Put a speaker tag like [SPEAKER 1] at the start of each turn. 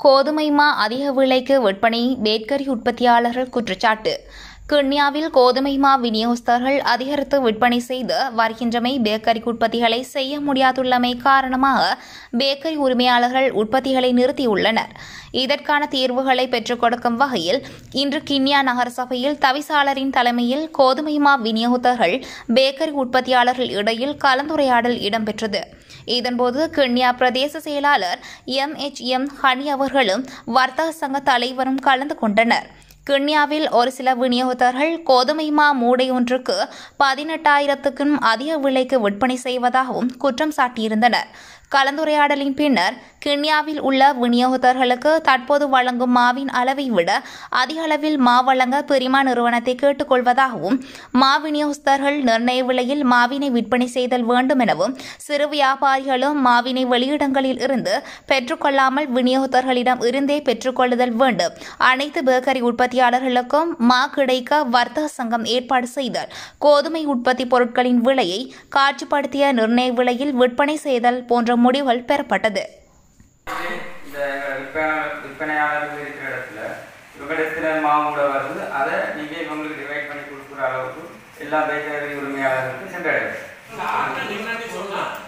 [SPEAKER 1] கோதுமை மா அதிக விலைக்கு விற்பனை பேக்கரி உற்பத்தியாளர்கள் குற்றச்சாட்டு கிண்ணியாவில் கோதுமை மா விநியோகஸ்தர்கள் அதிகரித்து விற்பனை செய்து வருகின்றமை பேக்கரி உற்பத்திகளை செய்ய முடியாதுள்ளமை காரணமாக பேக்கரி உரிமையாளர்கள் உற்பத்திகளை நிறுத்தியுள்ளனர் இதற்கான தீர்வுகளை பெற்றுக் கொடுக்கும் வகையில் இன்று கிண்ணியா நகரசபையில் தவிசாளரின் தலைமையில் கோதுமை மா விநியோகத்தர்கள் பேக்கரி உற்பத்தியாளர்கள் இடையில் கலந்துரையாடல் இடம்பெற்றது இதன்போது கிண்ணியா பிரதேச செயலாளர் எம் எச் எம் ஹனி அவர்களும் வர்த்தக சங்க தலைவரும் கலந்து கொண்டனர் கிண்ணியாவில் ஒரு சில விநியோகத்தர்கள் கோதுமை மா மூடை ஒன்றுக்கு பதினெட்டாயிரத்துக்கும் அதிக விலைக்கு விற்பனை செய்வதாகவும் குற்றம் சாட்டியிருந்தனர் கலந்துரையாடலின் பின்னர் கிண்ணியாவில் உள்ள விநியோகத்தர்களுக்கு தற்போது வழங்கும் மாவின் அளவை விட அதிக அளவில் மா வழங்க பிரிமா நிறுவனத்தை கேட்டுக்கொள்வதாகவும் மா விநியோகஸ்தர்கள் நிர்ணய விலையில் மாவினை விற்பனை செய்தல் வேண்டும் எனவும் சிறு வியாபாரிகளும் மாவினை வெளியிடங்களில் இருந்து பெற்றுக்கொள்ளாமல் விநியோகத்தர்களிடம் இருந்தே பெற்றுக்கொள்ளுதல் வேண்டும் அனைத்து பேக்கரி உற்பத்தியாளர்களுக்கும் மா கிடைக்க வர்த்தக சங்கம் ஏற்பாடு செய்தல் கோதுமை உற்பத்தி பொருட்களின் விலையை காட்சிப்படுத்திய நிர்ணய விலையில் விற்பனை செய்தல் போன்ற முடிவுகள் பெறப்பட்டது
[SPEAKER 2] இந்த விற்பனை விற்பனையாளர்கள் இருக்கிற இடத்துல இவங்களிடத்துல மாவுட வருது அதை நீங்க இவங்களுக்கு டிவைட் பண்ணி கொடுக்குற அளவுக்கு எல்லா பேக்கரி உரிமையாளர்களுக்கும் சென்றடையும்
[SPEAKER 3] ஆட்கள் என்னன்னு சொன்னா